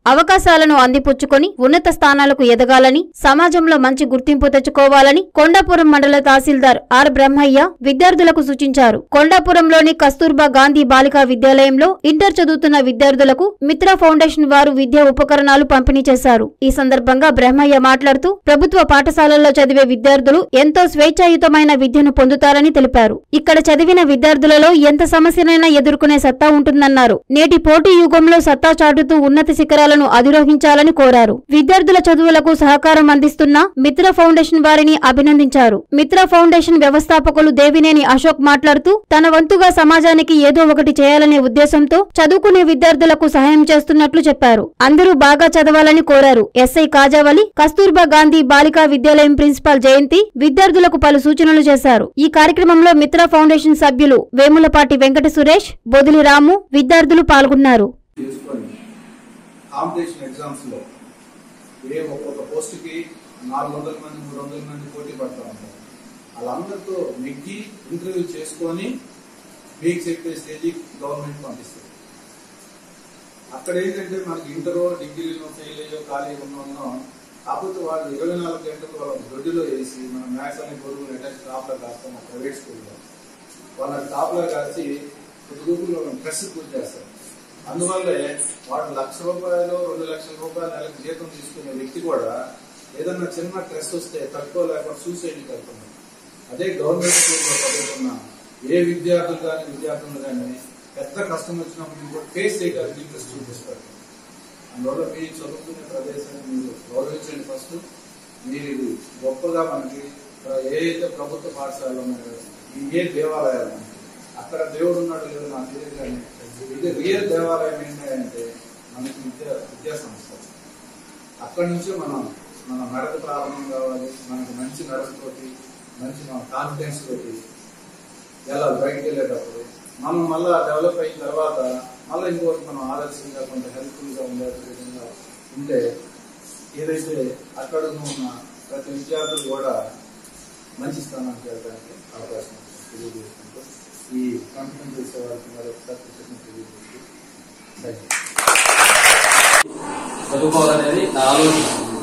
అవకాశాలను అందిపుచ్చుకొని ఉన్నత స్థానాలకు ఎదగాలని సమాజంలో మంచి గుర్తింపు తెచ్చుకోవాలని కొండాపురం మండల తహసీల్దార్ ఆర్ బ్రహ్మయ్య విద్యార్థులకు సూచించారు కొండాపురంలోని కస్తూర్బా గాంధీ బాలికా విద్యాలయంలో ఇంటర్ చదువుతున్న విద్యార్థులకు మిత్ర ఫౌండేషన్ వారు విద్యా ఉపకరణాలు పంపిణీ చేశారు ఈ సందర్భంగా బ్రహ్మయ్య మాట్లాడుతూ ప్రభుత్వ పాఠశాలల్లో చదివే విద్యార్థులు ఎంతో స్వేచ్ఛాయుతమైన విద్యను పొందుతారని తెలిపారు ఇక్కడ చదివిన విద్యార్థులలో ఎంత సమస్యనైనా ఎదుర్కొనే సత్తా ఉంటుందన్నారు నేటి పోటీ యుగంలో సత్తా చాటుతూ ఉన్నత శిఖరాలను అధిరోహించాలని కోరారు విద్యార్థుల చదువులకు సహకారం అందిస్తున్న మిత్ర ఫౌండేషన్ వారిని అభినందించారు మిత్ర ఫౌండేషన్ వ్యవస్థాపకులు దేవినేని అశోక్ మాట్లాడుతూ తన వంతుగా సమాజానికి ఏదో ఒకటి చేయాలనే ఉద్దేశంతో చదువుకునే విద్యార్థులకు సహాయం చేస్తున్నట్లు చెప్పారు అందరూ బాగా చదవాలని కోరారు ఎస్ఐ కాజావలి కస్తూర్బా గాంధీ బాలికా విద్యాలయం ప్రిన్సిపాల్ జయంతి విద్యార్థులకు పలు సూచనలు చేశారు ఈ కార్యక్రమంలో మిత్ర ఫౌండేషన్ సభ్యులు వేములపాటి వెంకట సురేష్ బొదిలి రాము విద్యార్థులు పాల్గొన్నారు చేసుకొని కాంపిటీషన్ ఎగ్జామ్స్ లో ఏ ఒక్కొక్క పోస్ట్ కి నాలుగు వందల మంది మూడు వందల మంది పోటీ పడతా ఉంటారు వాళ్ళందరితో నెగ్గి ఇంటర్వ్యూ చేసుకొని మీకు చెప్పే స్టేజీ గవర్నమెంట్ పంపిస్తుంది అక్కడ ఏంటంటే మనకి ఇంటరో డిగ్రీలో ఫెయిల్ అయ్యో ఖాళీ ఉన్నో కాకపోతే వాళ్ళు ఇరవై నాలుగు గంటలు వాళ్ళ దొడ్డిలో వేసి మన మ్యాథ్స్ అనే గొడుగు అటాచ్ టాప్లో కాస్తాం ప్రైవేట్ స్కూల్లో వాళ్ళ టాప్లో కాసి కొద్దిగూపులో ప్రెస్ పూర్తి చేస్తారు అందువల్లే వాడు లక్ష రూపాయలు రెండు లక్షల రూపాయలు నెలకు జీతం తీసుకునే వ్యక్తి కూడా ఏదన్నా చిన్న స్ట్రెస్ వస్తే తట్టుకోలేక సూసైడ్కి వెళ్తున్నాడు అదే గవర్నమెంట్ స్కూల్లో చదువుతున్న ఏ విద్యార్థులు కానీ విద్యార్థులు కానీ పెద్ద కష్టం వచ్చినప్పుడు ఇంకో ఫేస్ చేయడానికి ఇంట్రెస్ట్ చూపిస్తారు అందువల్ల మీ చదువుకునే ప్రదేశాన్ని మీరు గౌరవించండి ఫస్ట్ మీరు ఇది గొప్పగా మనకి ఏ అయితే ప్రభుత్వ పాఠశాలలో ఉన్నాయో ఈ ఏ దేవాలయాలు ఉన్నాయి అక్కడ దేవుడు ఉన్నాడు లేదో నాకు తెలియదు కానీ ఇది రియల్ దేవాలయం ఏంటంటే మనకి విద్యా విద్యా సంస్థ అక్కడి నుంచే మనం మన నడక ప్రారంభం కావాలి మనకి మంచి నడకతోటి మంచి మన కాన్ఫిడెన్స్ తోటి ఎలా బయటికి వెళ్ళేటప్పుడు మనం మళ్ళా డెవలప్ అయిన తర్వాత మళ్ళీ ఇంకోటి మనం ఆదర్శంగా కొంత హెల్ప్ఫుల్ గా ఉండే విధంగా ఉంటే ఏదైతే అక్కడ ఉన్న ప్రతి విద్యార్థులు కూడా మంచి స్థానానికి వెళ్ళడానికి అవకాశం ఉంటుంది తెలియజేసుకుంటూ ఈ కంపెనీ చేసే వారికి మరొకసారి కృతజ్ఞతలు తెలియజేస్తూ థ్యాంక్ యూ చదువుకోవాలనేది నా ఆలోచన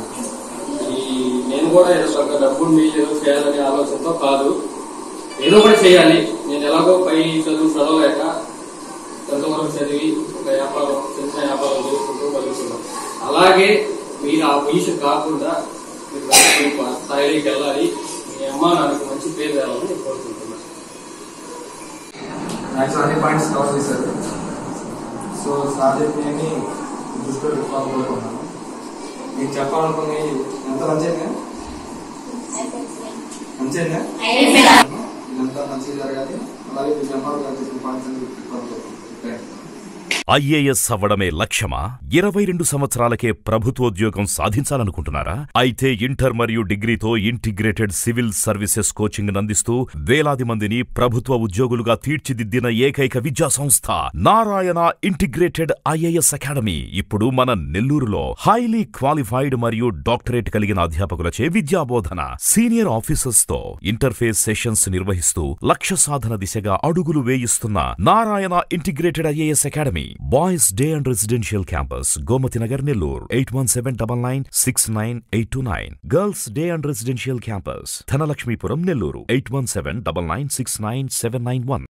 ఈ నేను కూడా ఏదో కొంత డబ్బులు మీరు ఏదో చేయాలనే ఆలోచనతో కాదు ఏదో ఒకటి చేయాలి నేను ఎలాగో పై చదువు చదవలేక కొంతవరకు చదివి ఒక వ్యాపారం చిన్న చిన్న వ్యాపారం చేసుకుంటూ బతుకుతున్నాం అలాగే మీరు ఆ పొజిషన్ కాకుండా మీరు మంచి స్థాయికి వెళ్ళాలి మీ అమ్మ నాకు మంచి పేరు తేవాలని నేను కోరుకుంటున్నాను యాక్చువల్ అన్ని పాయింట్స్ కవర్ చేశారు సో సార్ చెప్పినవి దృష్టిలో పెట్టుకోవాలనుకుంటున్నాను మీకు చెప్పాలనుకుని ఎంత మంచిగా మంచిగా ఇదంతా మంచిగా జరగాలి అలాగే మీకు ఎంఆర్ గారు చెప్పిన పాయింట్స్ అన్ని పెట్టుకోవాలనుకుంటున్నాను ఐఏఎస్ అవ్వడమే లక్ష్యమా ఇరవై రెండు సంవత్సరాలకే ప్రభుత్వోద్యోగం సాధించాలనుకుంటున్నారా అయితే ఇంటర్ మరియు డిగ్రీతో ఇంటిగ్రేటెడ్ సివిల్ సర్వీసెస్ కోచింగ్ అందిస్తూ వేలాది మందిని ప్రభుత్వ ఉద్యోగులుగా తీర్చిదిద్దిన ఏకైక విద్యా సంస్థ నారాయణ ఇంటిగ్రేటెడ్ ఐఏఎస్ అకాడమీ ఇప్పుడు మన నెల్లూరులో హైలీ క్వాలిఫైడ్ మరియు డాక్టరేట్ కలిగిన అధ్యాపకులచే విద్యాబోధన సీనియర్ ఆఫీసర్స్ తో ఇంటర్ఫేస్ సెషన్స్ నిర్వహిస్తూ లక్ష్య సాధన దిశగా అడుగులు వేయిస్తున్న Narayana integrated IAS academy boys day and residential campus Gomathi Nagar Nellore eight one seven double nine six nine eight two nine girls day and residential campus Dhanalakshmipuram Nellore eight one seven double nine six nine seven nine one